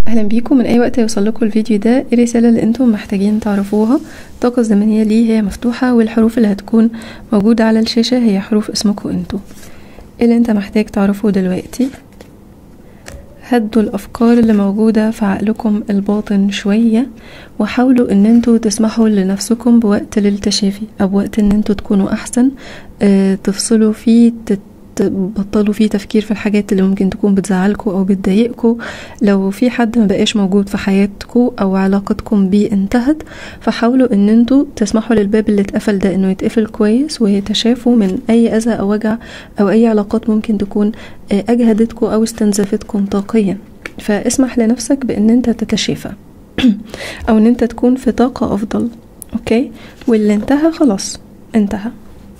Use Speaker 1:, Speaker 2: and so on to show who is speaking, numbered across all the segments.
Speaker 1: اهلا بيكم من اي وقت يوصل لكم الفيديو ده ايه الرساله اللي انتم محتاجين تعرفوها الطاقه الزمنيه ليه هي مفتوحه والحروف اللي هتكون موجوده على الشاشه هي حروف اسمكم انتوا ايه اللي انت محتاج تعرفه دلوقتي هدوا الافكار اللي موجوده في عقلكم الباطن شويه وحاولوا ان انتوا تسمحوا لنفسكم بوقت للتشافي او وقت ان انتوا تكونوا احسن اه تفصلوا فيه تت تبطلوا فيه تفكير في الحاجات اللي ممكن تكون بتزعلكوا او بتضايقكوا لو في حد ما بقاش موجود في حياتكوا او علاقتكم بيه انتهت فحاولوا ان انتوا تسمحوا للباب اللي اتقفل ده انه يتقفل كويس ويتشافوا من اي اذى او وجع او اي علاقات ممكن تكون اجهدتكوا او استنزفتكم طاقيا فاسمح لنفسك بان انت تتشافى او ان انت تكون في طاقة افضل اوكي واللي انتهى خلاص انتهى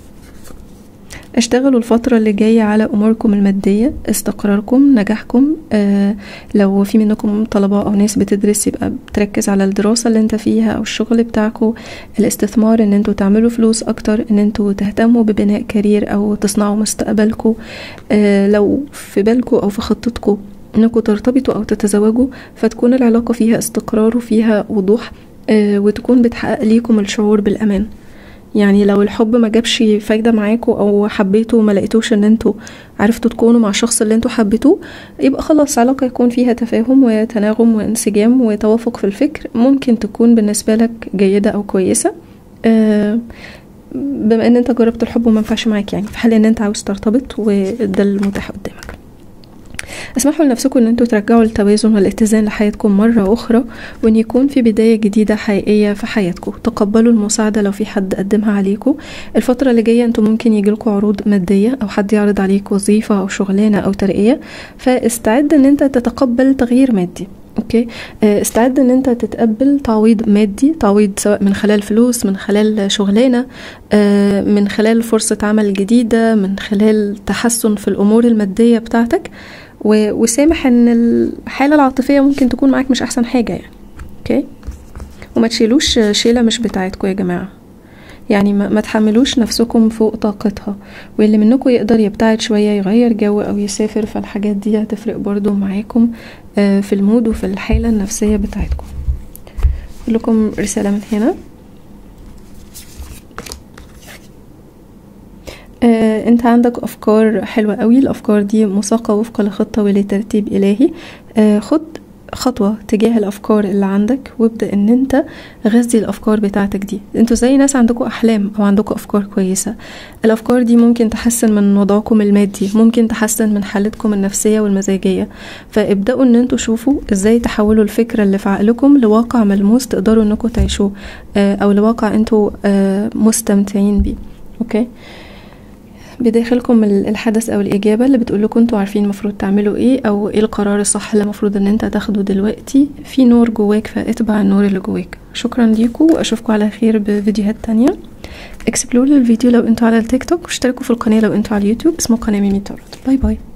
Speaker 1: اشتغلوا الفترة اللي جاية على أموركم المادية استقراركم نجاحكم آه لو في منكم طلبة أو ناس بتدرس يبقى بتركز على الدراسة اللي انت فيها أو الشغل بتاعكم الاستثمار ان انتوا تعملوا فلوس أكتر ان انتوا تهتموا ببناء كارير أو تصنعوا مستقبلكم آه لو في بالكم أو في خطتكم انكم ترتبطوا أو تتزوجوا فتكون العلاقة فيها استقرار وفيها وضوح آه وتكون بتحقق ليكم الشعور بالأمان يعني لو الحب ما جابش فايده معاكوا او حبيتوا وما لقيتوش ان انتوا عرفتوا تكونوا مع الشخص اللي انتوا حبيتوه يبقى خلاص علاقه يكون فيها تفاهم وتناغم وانسجام وتوافق في الفكر ممكن تكون بالنسبه لك جيده او كويسه آه بما ان انت جربت الحب وما ينفعش معاك يعني في حال ان انت عاوز ترتبط وده المتاح قدامك اسمحوا لنفسكم ان انتوا ترجعوا التوازن والاتزان لحياتكم مرة اخرى وان يكون في بداية جديدة حقيقية في حياتكم تقبلوا المساعدة لو في حد قدمها عليكم الفترة اللي جاية انتوا ممكن يجيلكوا عروض مادية او حد يعرض عليك وظيفة او شغلانة او ترقية فاستعد ان انت تتقبل تغيير مادي اوكي استعد ان انت تتقبل تعويض مادي تعويض سواء من خلال فلوس من خلال شغلانه من خلال فرصه عمل جديده من خلال تحسن في الامور الماديه بتاعتك وسامح ان الحاله العاطفيه ممكن تكون معاك مش احسن حاجه يعني اوكي وما تشيلوش شيله مش بتاعتكم يا جماعه يعني ما, ما تحملوش نفسكم فوق طاقتها واللي منكم يقدر يبتعد شويه يغير جو او يسافر فالحاجات دي هتفرق برضو معاكم في المود وفي الحاله النفسيه بتاعتكم لكم رساله من هنا آه، انت عندك افكار حلوه قوي الافكار دي مساقه وفقا لخطه ولترتيب الهي آه، خد خطوة تجاه الأفكار اللي عندك وابدأ إن أنت غذي الأفكار بتاعتك دي انتوا زي ناس عندكم أحلام أو عندكم أفكار كويسة الأفكار دي ممكن تحسن من وضعكم المادي ممكن تحسن من حالتكم النفسية والمزاجية فابدأوا إن انتوا شوفوا إزاي تحولوا الفكرة اللي في عقلكم لواقع ملموس تقدروا إنكم تعيشوه أو لواقع انتوا مستمتعين بيه أوكي بداخلكم الحدث او الاجابه اللي بتقول لكم انتوا عارفين المفروض تعملوا ايه او ايه القرار الصح اللي المفروض ان انت تاخده دلوقتي في نور جواك فاتبع النور اللي جواك شكرا ليكم واشوفكم على خير بفيديوهات تانية اكسبلور الفيديو لو انتوا على التيك توك واشتركوا في القناه لو انتوا على اليوتيوب اسمه قناه ميمي تارot باي باي